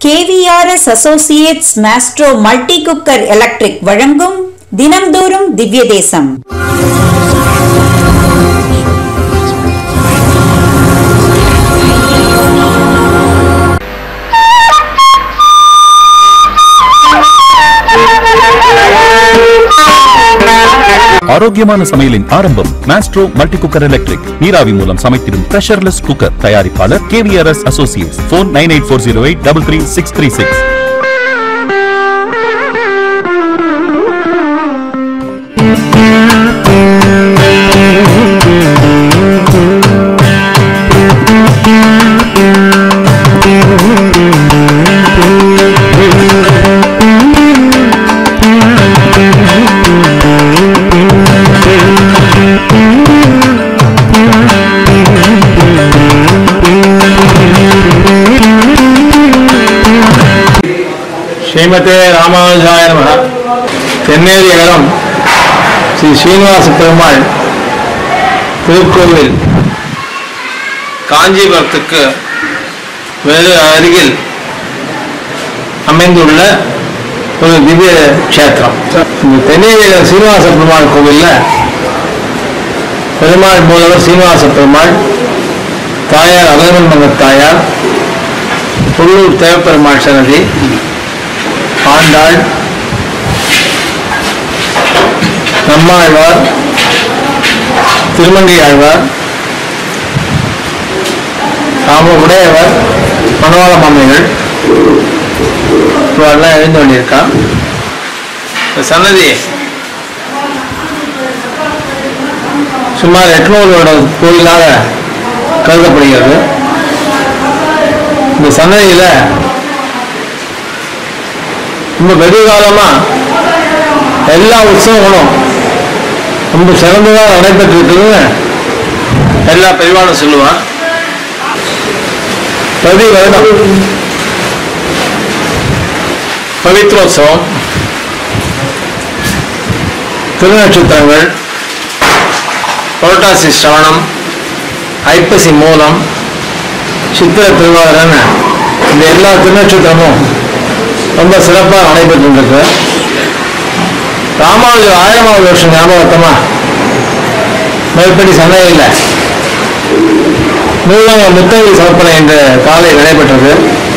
KVRS associates maestro multi cooker electric வழங்கும் தினம்தோறும் திவ்ய தேசம் ஆரோக்கியமான சமையலின் ஆரம்பம் மாஸ்ட்ரோ மல்டி குக்கர் எலக்ட்ரிக் நீராவி மூலம் சமைத்திடும் பிரஷர்லெஸ் குக்கர் தயாரிப்பாளர் KVRS associates phone nine eight four zero eight double three six three six ஸ்ரீமதே ராமானுஜாய நம தென்னேரி நகரம் ஸ்ரீ ஸ்ரீனிவாச பெருமாள் திருக்கோவில் காஞ்சிபுரத்துக்கு வெகு அருகில் அமைந்துள்ள ஒரு திவ்ய க்ஷேத்திரம் இந்த தென்னேரி ஸ்ரீனிவாச பெருமாள் கோவில்ல பெருமாள் மூலவர் சீனிவாச பெருமாள் தாயார் அகலமன் மங்க தாயார் புல்லூர் தேவப்பெருமாள் சன்னதி ஆண்டாள் நம்மாழ்வார் திருமங்கை ஆழ்வார் ராம உடையவர் மனோர மாமிகள் இவரெல்லாம் எழுந்து கொண்டிருக்கா இந்த சன்னதி சுமார் எட்நூறோட கோயிலாக கருதப்படுகிறது இந்த சன்னதியில ரொம்ப வெகு காலமா எல்லா உற்சவங்களும் ரொம்ப சிறந்ததாக நடைபெற்று இருக்குதுன்னு எல்லா பெரியவாளும் சொல்லுவான் பிரதி வருடம் பவித்ரோத்சவம் திருநட்சத்திரங்கள் புரட்டாசி சிரவணம் ஐப்பசி மூலம் சித்திர திருவாதிரன்னு இந்த எல்லா திருநட்சத்திரமும் ரொம்ப சிறப்பாக நடைபெற்று ராமானுஜர் ஆயிரமாவது வருஷம் ஞாபகத்தமா மேற்படி சந்தையில் நூலக முத்தகை சமர்ப்பணம் என்ற காலை நடைபெற்றது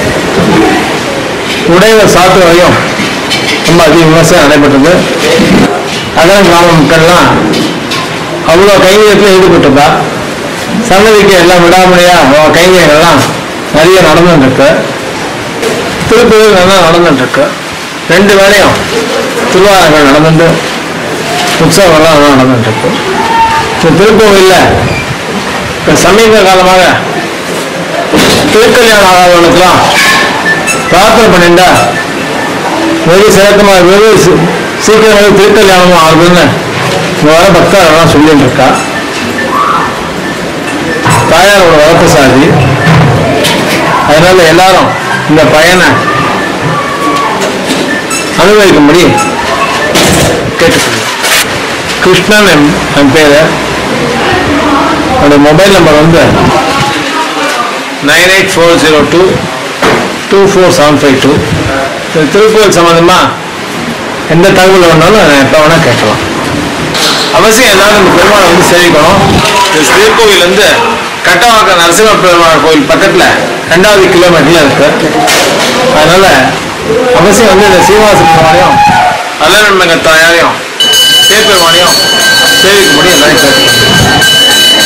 உடைவர் சாத்துவரையும் ரொம்ப அதிக விமர்சனம் நடைபெற்றது அகலம் கிராம மக்கள்லாம் அவ்வளோ கைங்கரியத்தில் ஈடுபட்டிருந்தா சன்னதிக்கு எல்லாம் விடாமடியா கைங்கரியங்கள்லாம் நிறைய நடந்துட்டு இருக்கு திருப்பதியில் நல்லா நடந்துட்டு இருக்கு ரெண்டு வேலையும் திருவாரங்கள் நடந்துட்டு உற்சவங்கள்லாம் நல்லா நடந்துட்டு இருக்கு இந்த திருக்கோவிலில் இப்போ சமீப காலமாக திருக்கல்யாணம் ஆகாதவனுக்கெல்லாம் பிரார்த்தனை பண்ணிட்டா வெகு சிறக்கமாக வெகு சீ- சீக்கிரம் வெகு திருக்கல்யாணமும் ஆகுதுன்னு இங்க வர பக்தர்கள்லாம் சொல்லிட்டு இருக்கா தாயாரோட வரப்பிரசாதி அதனால எல்லாரும் இந்த பயனை அனுபவிக்கும்படி கேட்டுக்கொள்ளும் கிருஷ்ணன் என் என் பேரு என்னோட மொபைல் நம்பர் வந்து nine eight four zero two two four seven five two திருக்கோவில் சம்மந்தமா எந்த தகவல் வேணாலும் நான் எப்போ வேணால் கேட்கலாம் அவசியம் எல்லாரும் இந்த பெருமாளை வந்து சேவிக்கணும் இந்த திருக்கோவில் வந்து கட்டவாக்க நரசிம்ம பெருமாள் கோவில் பக்கத்தில் ரெண்டாவது கிலோமீட்டர்ல இருக்கு அதனால அவசியம் வந்து இந்த சீனிவாச பெருமாளையும் அல்லநன்மங்க தாயாரையும் சேப்பெருமானையும் சேவிக்கும்படி எல்லாரும் கேட்டுக்கணும்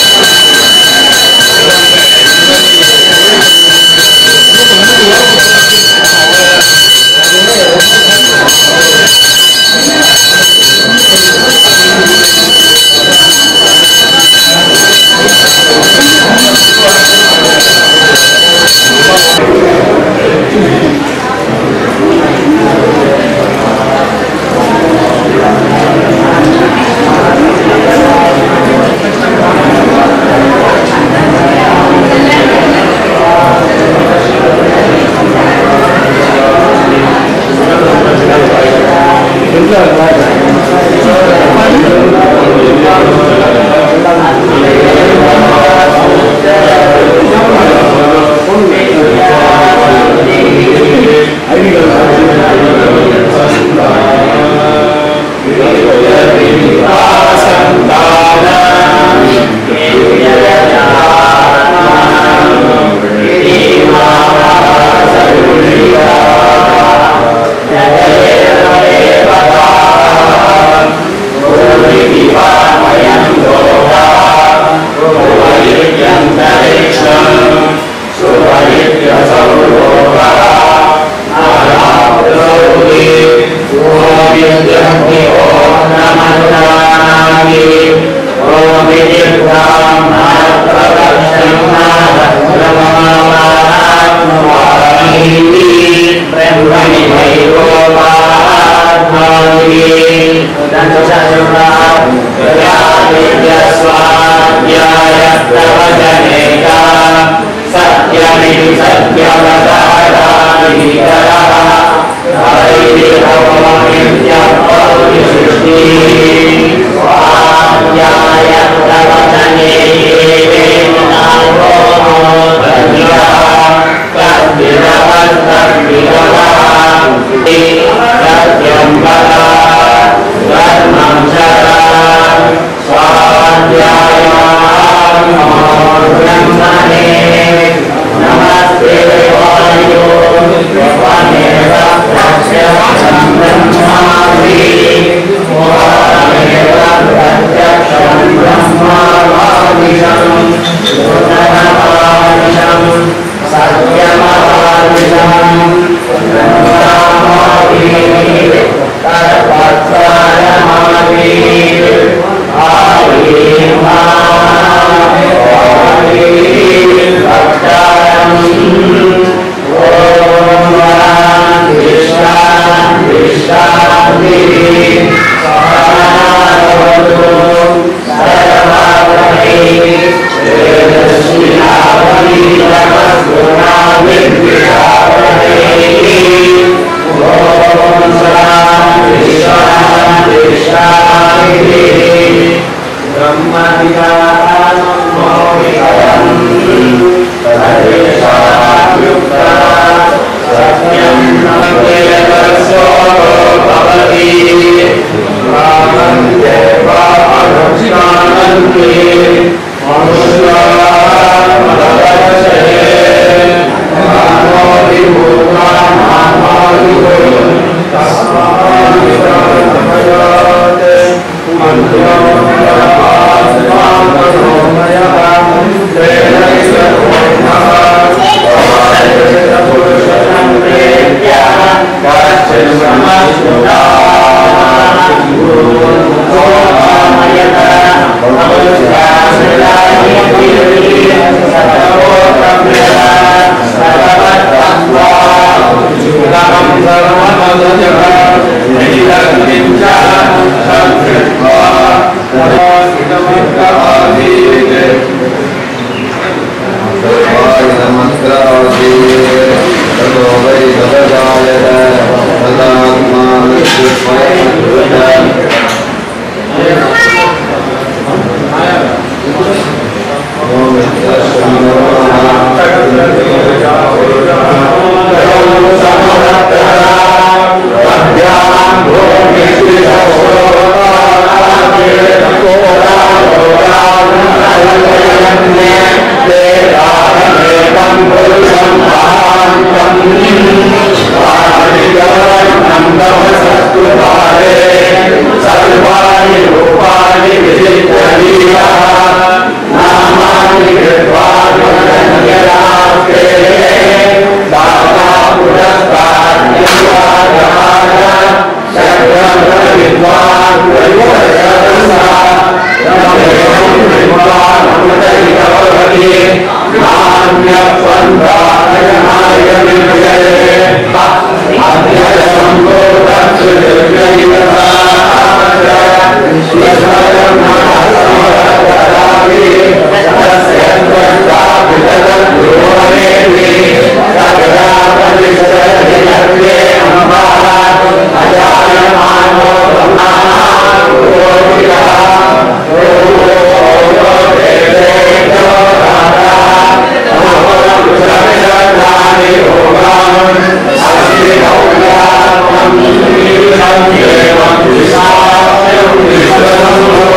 Thank you.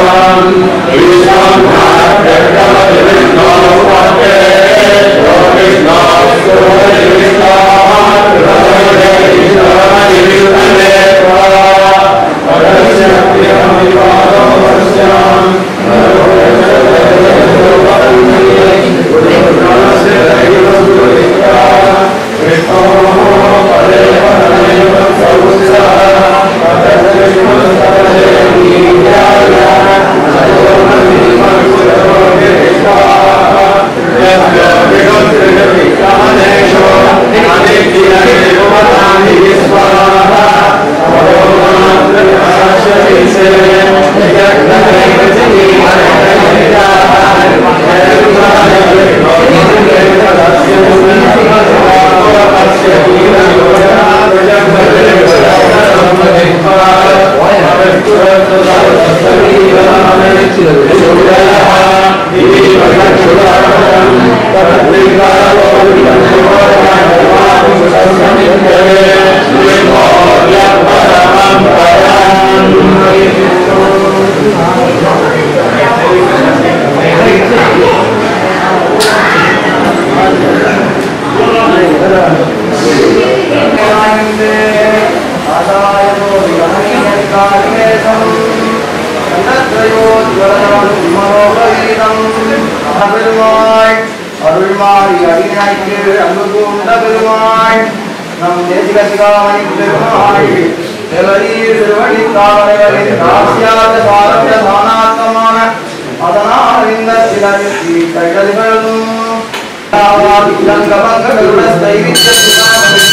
பெருமாள் அருள்மாறி அடிநாய்க்கு அன்பு கூர்ந்த பெருமாள் நம் தேசிக சிகாமணி பெருமாள் தேவரீர் திருவடி தாவரைகளின் ராசியாத சாரத்த சாணாத்தமான அதனால் இந்த சிலருக்கு கைகளும் இளங்கமங்களுட தைவித்த சிகாமணி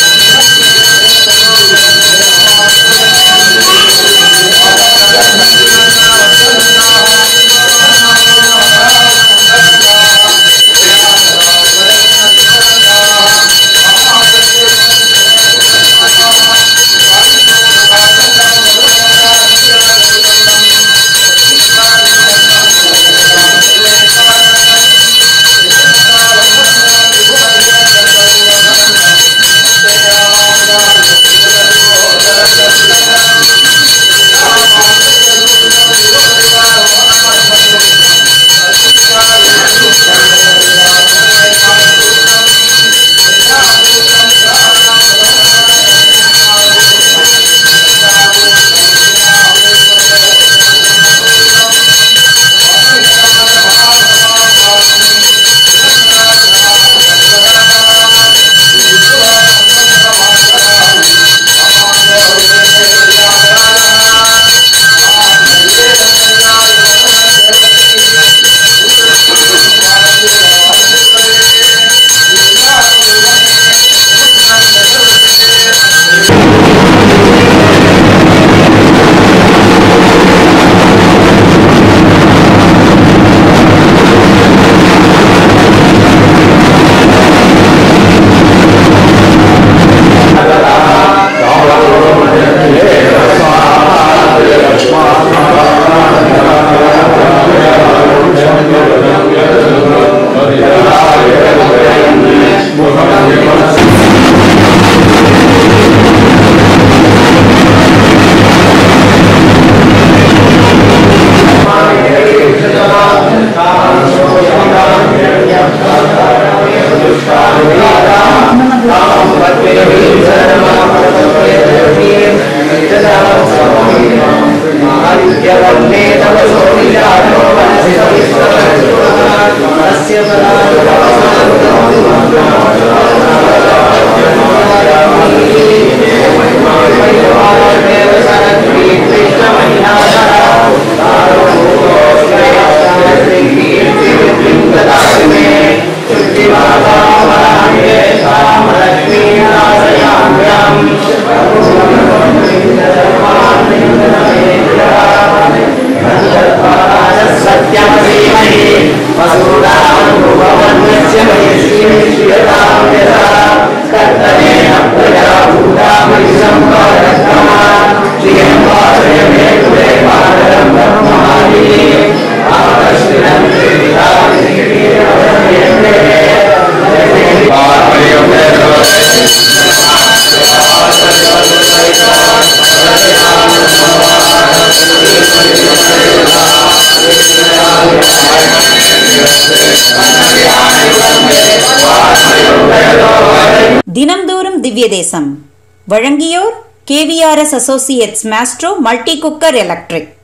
தினம்தோறும் திவ்ய தேசம் வழங்கியோர் KVRS associates maestro multi cooker electric